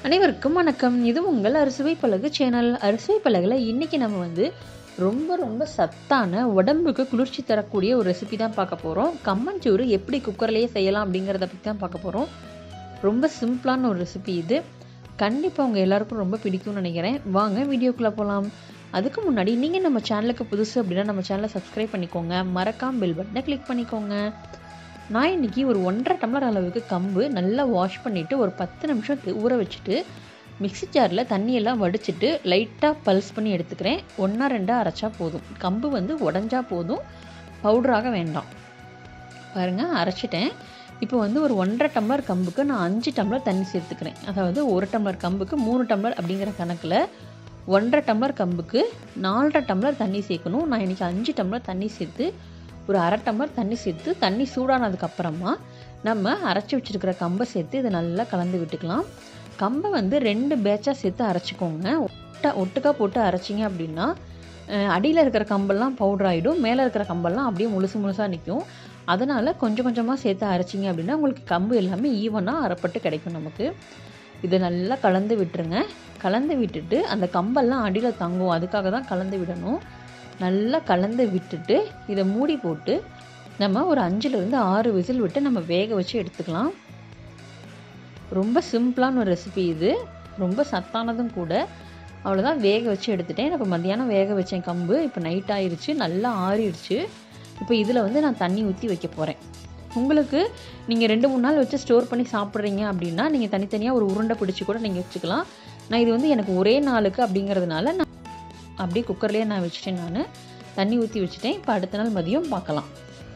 அனைவருக்கும் வணக்கம் இது உங்கள் அறுசுவை பலகு சேனல் அறுசுவை பலகில் இன்றைக்கி நம்ம வந்து ரொம்ப ரொம்ப சத்தான உடம்புக்கு குளிர்ச்சி தரக்கூடிய ஒரு ரெசிபி தான் பார்க்க போகிறோம் கம்மஞ்சோறு எப்படி குக்கர்லேயே செய்யலாம் அப்படிங்கிறத பற்றி தான் பார்க்க போகிறோம் ரொம்ப சிம்பிளான ஒரு ரெசிபி இது கண்டிப்பாக உங்கள் எல்லாருக்கும் ரொம்ப பிடிக்கும்னு நினைக்கிறேன் வாங்க வீடியோக்குள்ளே போகலாம் அதுக்கு முன்னாடி நீங்கள் நம்ம சேனலுக்கு புதுசு அப்படின்னா நம்ம சேனலை சப்ஸ்கிரைப் பண்ணிக்கோங்க மறக்காம பெல் பட்டனை கிளிக் பண்ணிக்கோங்க நான் இன்றைக்கி ஒரு ஒன்றரை டம்ளர் அளவுக்கு கம்பு நல்லா வாஷ் பண்ணிவிட்டு ஒரு பத்து நிமிஷம் ஊற வச்சுட்டு மிக்ஸி ஜாரில் தண்ணியெல்லாம் வடிச்சிட்டு லைட்டாக பல்ஸ் பண்ணி எடுத்துக்கிறேன் ஒன்றா ரெண்டாக அரைச்சா போதும் கம்பு வந்து உடஞ்சா போதும் பவுடராக வேண்டாம் பாருங்கள் அரைச்சிட்டேன் இப்போ வந்து ஒரு ஒன்றரை டம்ளர் கம்புக்கு நான் அஞ்சு டம்ளர் தண்ணி சேர்த்துக்கிறேன் அதாவது ஒரு டம்ளர் கம்புக்கு மூணு டம்ளர் அப்படிங்கிற கணக்கில் ஒன்றரை டம்ளர் கம்புக்கு நாலரை டம்ளர் தண்ணி சேர்க்கணும் நான் இன்றைக்கி அஞ்சு டம்ளர் தண்ணி சேர்த்து ஒரு அரை டம்ளர் தண்ணி சேர்த்து தண்ணி சூடானதுக்கப்புறமா நம்ம அரைச்சி வச்சுருக்கிற கம்பை சேர்த்து இதை நல்லா கலந்து விட்டுக்கலாம் கம்பை வந்து ரெண்டு பேட்சாக சேர்த்து அரைச்சிக்கோங்க ஒட்டா ஒட்டுக்கா போட்டு அரைச்சிங்க அப்படின்னா அடியில் இருக்கிற கம்பெல்லாம் பவுடர் ஆகிடும் மேலே இருக்கிற கம்பெல்லாம் அப்படியே முழுசு முழுசாக நிற்கும் அதனால் கொஞ்சம் கொஞ்சமாக சேர்த்து அரைச்சிங்க அப்படின்னா உங்களுக்கு கம்பு எல்லாமே ஈவனாக அரைப்பட்டு கிடைக்கும் நமக்கு இதை நல்லா கலந்து விட்டுருங்க கலந்து விட்டுட்டு அந்த கம்பெல்லாம் அடியில் தங்கும் அதுக்காக தான் கலந்து விடணும் நல்லா கலந்து விட்டுட்டு இதை மூடி போட்டு நம்ம ஒரு அஞ்சுலேருந்து ஆறு விசில் விட்டு நம்ம வேக வச்சு எடுத்துக்கலாம் ரொம்ப சிம்பிளான ஒரு ரெசிபி இது ரொம்ப சத்தானதும் கூட அவ்வளோதான் வேக வச்சு எடுத்துட்டேன் இப்போ மத்தியானம் வேக வச்சேன் கம்பு இப்போ நைட் ஆயிடுச்சு நல்லா ஆறிடுச்சு இப்போ இதில் வந்து நான் தண்ணி ஊற்றி வைக்க போகிறேன் உங்களுக்கு நீங்கள் ரெண்டு மூணு நாள் வச்சு ஸ்டோர் பண்ணி சாப்பிட்றீங்க அப்படின்னா நீங்கள் தனித்தனியாக ஒரு உருண்டை பிடிச்சி கூட நீங்கள் வச்சுக்கலாம் நான் இது வந்து எனக்கு ஒரே நாளுக்கு அப்படிங்கிறதுனால நான் அப்படியே குக்கர்லேயே நான் வச்சுட்டேன் நான் தண்ணி ஊற்றி வச்சுட்டேன் இப்போ அடுத்த நாள் மதியம் பார்க்கலாம்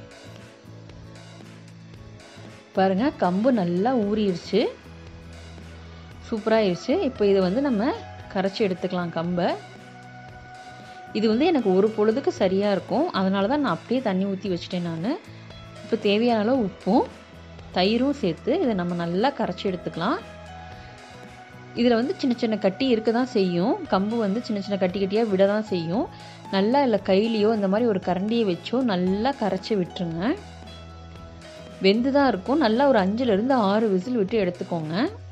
பாருங்கள் கம்பு நல்லா ஊறிடுச்சு சூப்பராகிடுச்சு இப்போ இதை வந்து நம்ம கரைச்சி எடுத்துக்கலாம் கம்பை இது வந்து எனக்கு ஒரு பொழுதுக்கு சரியாக இருக்கும் அதனால தான் நான் அப்படியே தண்ணி ஊற்றி வச்சுட்டேன் நான் இப்போ தேவையான அளவு உப்பும் தயிரும் சேர்த்து இதை நம்ம நல்லா கரைச்சி எடுத்துக்கலாம் இதில் வந்து சின்ன சின்ன கட்டி இருக்க தான் செய்யும் கம்பு வந்து சின்ன சின்ன கட்டி கட்டியாக விட தான் செய்யும் நல்லா இல்லை கையிலையோ இந்த மாதிரி ஒரு கரண்டியை வச்சோ நல்லா கரைச்சி விட்டுருங்க வெந்து தான் இருக்கும் நல்லா ஒரு அஞ்சுலேருந்து ஆறு விசில் விட்டு எடுத்துக்கோங்க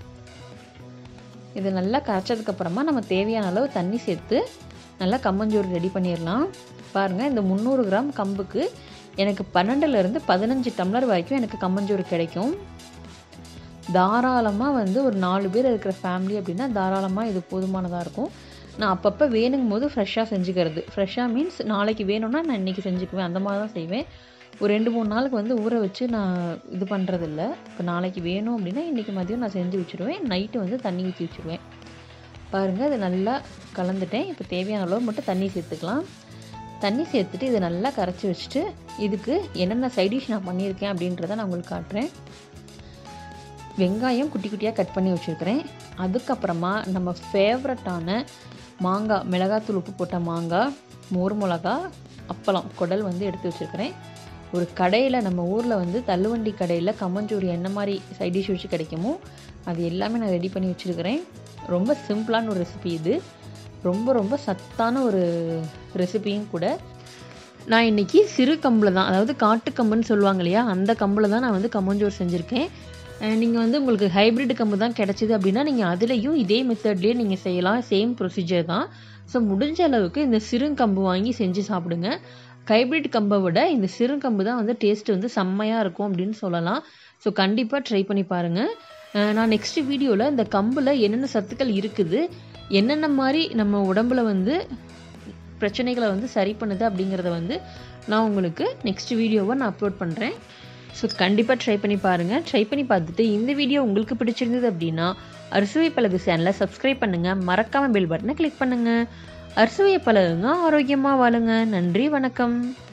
இதை நல்லா கரைச்சதுக்கப்புறமா நம்ம தேவையான அளவு தண்ணி சேர்த்து நல்லா கம்மஞ்சோறு ரெடி பண்ணிடலாம் பாருங்கள் இந்த முந்நூறு கிராம் கம்புக்கு எனக்கு பன்னெண்டுலேருந்து பதினஞ்சு டம்ளர் வரைக்கும் எனக்கு கம்மஞ்சோறு கிடைக்கும் தாராளமாக வந்து ஒரு நாலு பேர் இருக்கிற ஃபேமிலி அப்படின்னா தாராளமாக இது போதுமானதாக இருக்கும் நான் அப்பப்போ வேணுங்கும் போது ஃப்ரெஷ்ஷாக செஞ்சுக்கிறது ஃப்ரெஷ்ஷாக மீன்ஸ் நாளைக்கு வேணும்னா நான் இன்றைக்கி செஞ்சுக்குவேன் அந்த மாதிரி தான் செய்வேன் ஒரு ரெண்டு மூணு நாளுக்கு வந்து ஊற வச்சு நான் இது பண்ணுறதில்ல இப்போ நாளைக்கு வேணும் அப்படின்னா இன்றைக்கி மதியம் நான் செஞ்சு வச்சுருவேன் நைட்டு வந்து தண்ணி ஊற்றி வச்சுருவேன் பாருங்கள் இதை நல்லா கலந்துட்டேன் இப்போ தேவையான அளவு மட்டும் தண்ணி சேர்த்துக்கலாம் தண்ணி சேர்த்துட்டு இதை நல்லா கரைச்சி வச்சுட்டு இதுக்கு என்னென்ன சைடிஷ் நான் பண்ணியிருக்கேன் அப்படின்றத நான் உங்களுக்கு காட்டுறேன் வெங்காயம் குட்டி குட்டியாக கட் பண்ணி வச்சுருக்கிறேன் அதுக்கப்புறமா நம்ம ஃபேவரட்டான மாங்காய் மிளகாத்தூள் உப்பு போட்ட மாங்காய் மோர் மிளகா அப்பளம் குடல் வந்து எடுத்து வச்சுருக்கிறேன் ஒரு கடையில் நம்ம ஊரில் வந்து தள்ளுவண்டி கடையில் கம்மஞ்சோறு என்ன மாதிரி சைட் டிஷ் வச்சு கிடைக்குமோ அது எல்லாமே நான் ரெடி பண்ணி வச்சுருக்கிறேன் ரொம்ப சிம்பிளான ஒரு ரெசிபி இது ரொம்ப ரொம்ப சத்தான ஒரு ரெசிபியும் கூட நான் இன்றைக்கி சிறு கம்பில் தான் அதாவது காட்டுக்கம்புன்னு சொல்லுவாங்க இல்லையா அந்த கம்பில் தான் நான் வந்து கம்மஞ்சோறு செஞ்சுருக்கேன் நீங்கள் வந்து உங்களுக்கு ஹைப்ரிட் கம்பு தான் கிடச்சிது அப்படின்னா நீங்கள் அதுலேயும் இதே மெத்தட்லேயே நீங்கள் செய்யலாம் சேம் ப்ரொசீஜர் தான் ஸோ முடிஞ்ச அளவுக்கு இந்த சிறுங்கம்பு வாங்கி செஞ்சு சாப்பிடுங்க ஹைப்ரிட் கம்பை விட இந்த சிறுங்கம்பு தான் வந்து டேஸ்ட் வந்து செம்மையாக இருக்கும் அப்படின்னு சொல்லலாம் ஸோ கண்டிப்பாக ட்ரை பண்ணி பாருங்கள் நான் நெக்ஸ்ட் வீடியோவில் இந்த கம்பில் என்னென்ன சத்துக்கள் இருக்குது என்னென்ன மாதிரி நம்ம உடம்புல வந்து பிரச்சனைகளை வந்து சரி பண்ணுது அப்படிங்கிறத வந்து நான் உங்களுக்கு நெக்ஸ்ட் வீடியோவை நான் அப்லோட் பண்ணுறேன் ஸோ கண்டிப்பாக ட்ரை பண்ணி பாருங்கள் ட்ரை பண்ணி பார்த்துட்டு இந்த வீடியோ உங்களுக்கு பிடிச்சிருந்தது அப்படின்னா அறுசுவை பழகு சேனலை சப்ஸ்கிரைப் பண்ணுங்கள் மறக்காமல் பெல் பட்டனை கிளிக் பண்ணுங்கள் அறுசுவை பழகுங்க ஆரோக்கியமாக வாழுங்க நன்றி வணக்கம்